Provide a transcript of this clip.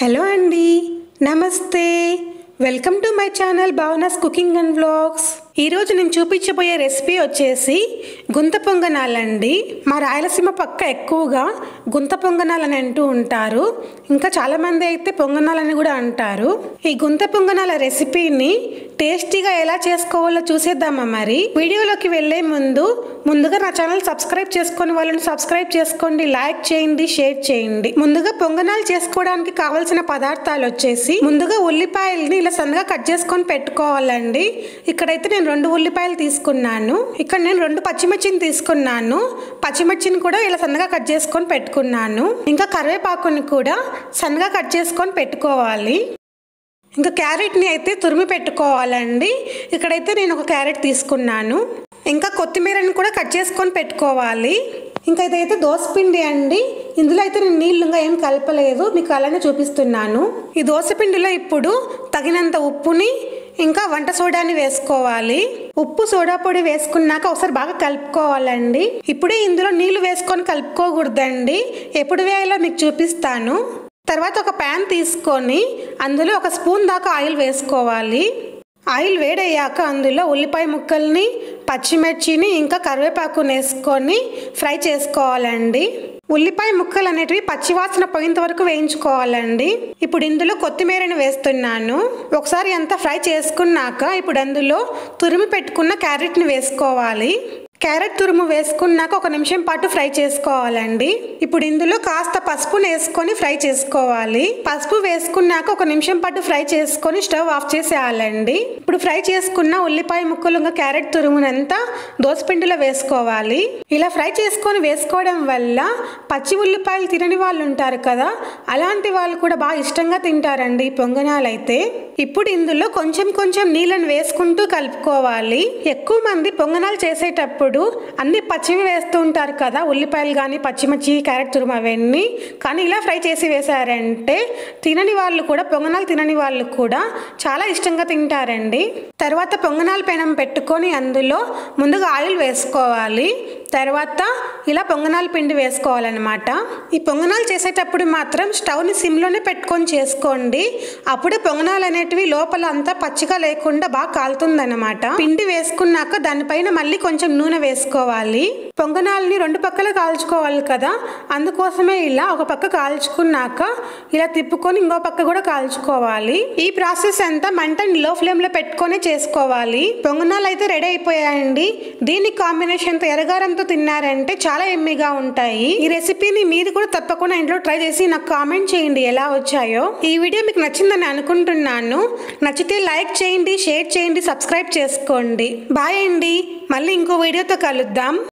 hello అండి నమస్తే welcome to my channel Bhavana's cooking and vlogs ఈరోజు నేను చూపించబోయే రెసిపీ వచ్చేసి గుంత పొంగనాలండి మా రాయలసీమ పక్క ఎక్కువగా గుంత పొంగనాలని అంటూ ఉంటారు ఇంకా చాలామంది అయితే పొంగనాలని కూడా అంటారు ఈ గుంత పొంగనాల రెసిపీని టేస్టీగా ఎలా చేసుకోవాలో చూసేద్దామా మరి వీడియోలోకి వెళ్ళే ముందు ముందుగా నా ఛానల్ సబ్స్క్రైబ్ చేసుకొని వాళ్ళని సబ్స్క్రైబ్ చేసుకోండి లైక్ చేయండి షేర్ చేయండి ముందుగా పొంగనాలు చేసుకోవడానికి కావాల్సిన పదార్థాలు వచ్చేసి ముందుగా ఉల్లిపాయల్ని ఇలా సన్నగా కట్ చేసుకొని పెట్టుకోవాలండి ఇక్కడైతే నేను రెండు ఉల్లిపాయలు తీసుకున్నాను ఇక్కడ నేను రెండు పచ్చిమిర్చిని తీసుకున్నాను పచ్చిమిర్చిని కూడా ఇలా సన్నగా కట్ చేసుకొని పెట్టుకున్నాను ఇంకా కరివేపాకుని కూడా సన్నగా కట్ చేసుకొని పెట్టుకోవాలి ఇంకా క్యారెట్ని అయితే తురిమి పెట్టుకోవాలండి ఇక్కడైతే నేను ఒక క్యారెట్ తీసుకున్నాను ఇంకా కొత్తిమీరని కూడా కట్ చేసుకొని పెట్టుకోవాలి ఇంకా ఇదైతే దోసపిండి అండి ఇందులో అయితే నేను నీళ్ళుగా ఏం కలపలేదు మీకు అలానే చూపిస్తున్నాను ఈ దోసపిండిలో ఇప్పుడు తగినంత ఉప్పుని ఇంకా వంట సోడాని వేసుకోవాలి ఉప్పు సోడా పొడి వేసుకున్నాక ఒకసారి బాగా కలుపుకోవాలండి ఇప్పుడే ఇందులో నీళ్లు వేసుకొని కలుపుకోకూడదండి ఎప్పుడు వేయాలో మీకు చూపిస్తాను తర్వాత ఒక ప్యాన్ తీసుకొని అందులో ఒక స్పూన్ దాకా ఆయిల్ వేసుకోవాలి ఆయిల్ వేడయ్యాక అందులో ఉల్లిపాయ ముక్కల్ని పచ్చిమిర్చిని ఇంకా కరివేపాకుని వేసుకొని ఫ్రై చేసుకోవాలండి ఉల్లిపాయ ముక్కలు అనేటివి పచ్చివాసన పోయేంత వరకు వేయించుకోవాలండి ఇప్పుడు ఇందులో కొత్తిమీరని వేస్తున్నాను ఒకసారి అంతా ఫ్రై చేసుకున్నాక ఇప్పుడు అందులో తురిమి పెట్టుకున్న క్యారెట్ని వేసుకోవాలి క్యారెట్ తురుము వేసుకున్నాక ఒక నిమిషం పాటు ఫ్రై చేసుకోవాలండి ఇప్పుడు ఇందులో కాస్త పసుపును వేసుకొని ఫ్రై చేసుకోవాలి పసుపు వేసుకున్నాక ఒక నిమిషం పాటు ఫ్రై చేసుకొని స్టవ్ ఆఫ్ చేసేయాలండి ఇప్పుడు ఫ్రై చేసుకున్న ఉల్లిపాయ ముక్కలు ఇంకా క్యారెట్ తురుమునంతా దోసపిండిలో వేసుకోవాలి ఇలా ఫ్రై చేసుకొని వేసుకోవడం వల్ల పచ్చి ఉల్లిపాయలు తినని వాళ్ళు ఉంటారు కదా అలాంటి వాళ్ళు కూడా బాగా ఇష్టంగా తింటారండి ఈ పొంగనాలైతే ఇప్పుడు ఇందులో కొంచెం కొంచెం నీళ్ళని వేసుకుంటూ కలుపుకోవాలి ఎక్కువ మంది పొంగనాలు చేసేటప్పుడు అన్ని పచ్చివి వేస్తూ ఉంటారు కదా ఉల్లిపాయలు కానీ పచ్చిమిర్చి క్యారెట్ తురుము అవన్నీ కానీ ఇలా ఫ్రై చేసి వేసారంటే తినని వాళ్ళు కూడా పొంగనాలు తినని వాళ్ళు కూడా చాలా ఇష్టంగా తింటారండి తర్వాత పొంగనాల పెనం పెట్టుకొని అందులో ముందుగా ఆయిల్ వేసుకోవాలి తర్వాత ఇలా పొంగనాల పిండి వేసుకోవాలన్నమాట ఈ పొంగనాలు చేసేటప్పుడు మాత్రం స్టవ్ని సిమ్లోనే పెట్టుకొని చేసుకోండి అప్పుడే పొంగనాలు అనేటివి లోపల అంతా పచ్చిగా లేకుండా బాగా కాలుతుందన్నమాట పిండి వేసుకున్నాక దానిపైన మళ్ళీ కొంచెం నూనె వేసుకోవాలి పొంగనాలని రెండు పక్కల కాల్చుకోవాలి కదా అందుకోసమే ఇలా ఒక పక్క కాల్చుకున్నాక ఇలా తిప్పుకొని ఇంకో పక్క కూడా కాల్చుకోవాలి ఈ ప్రాసెస్ అంతా మంటని లో ఫ్లేమ్లో పెట్టుకొని చేసుకోవాలి పొంగనాలు అయితే రెడీ అయిపోయాయండి దీని కాంబినేషన్తో ఎరగారంతో తిన్నారంటే చాలా ఎమ్మిగా ఉంటాయి ఈ రెసిపీని మీరు కూడా తప్పకుండా ఇంట్లో ట్రై చేసి నాకు కామెంట్ చేయండి ఎలా వచ్చాయో ఈ వీడియో మీకు నచ్చిందని అనుకుంటున్నాను నచ్చితే లైక్ చేయండి షేర్ చేయండి సబ్స్క్రైబ్ చేసుకోండి బాయ్ అండి మళ్ళీ ఇంకో వీడియోతో కలుద్దాం